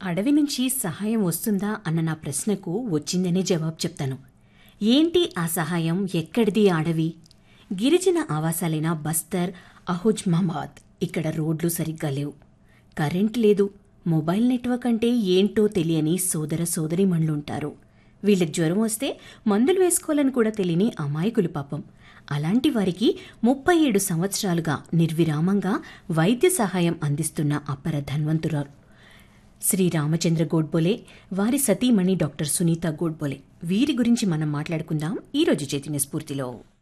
అడవి నుంచి సహాయం వస్తుందా అన్న నా ప్రశ్నకు వచ్చిందనే జవాబు చెప్తాను ఏంటి ఆ సహాయం ఎక్కడిది ఆ అడవి గిరిజన ఆవాసాలైన బస్తర్ అహుజ్మాబాద్ ఇక్కడ రోడ్లు సరిగ్గా లేవు కరెంట్ లేదు మొబైల్ నెట్వర్క్ అంటే ఏంటో తెలియని సోదర సోదరిమణులుంటారు వీళ్ళకి జ్వరం వస్తే మందులు వేసుకోవాలని కూడా తెలియని అమాయకులు పాపం అలాంటి వారికి ముప్పై ఏడు సంవత్సరాలుగా నిర్విరామంగా వైద్య సహాయం అందిస్తున్న అపర ధన్వంతురాలు శ్రీ రామచంద్ర గోడ్బోలే వారి సతీమణి డాక్టర్ సునీత గోడ్బోలే వీరి గురించి మనం మాట్లాడుకుందాం ఈరోజు చైతన్య స్ఫూర్తిలో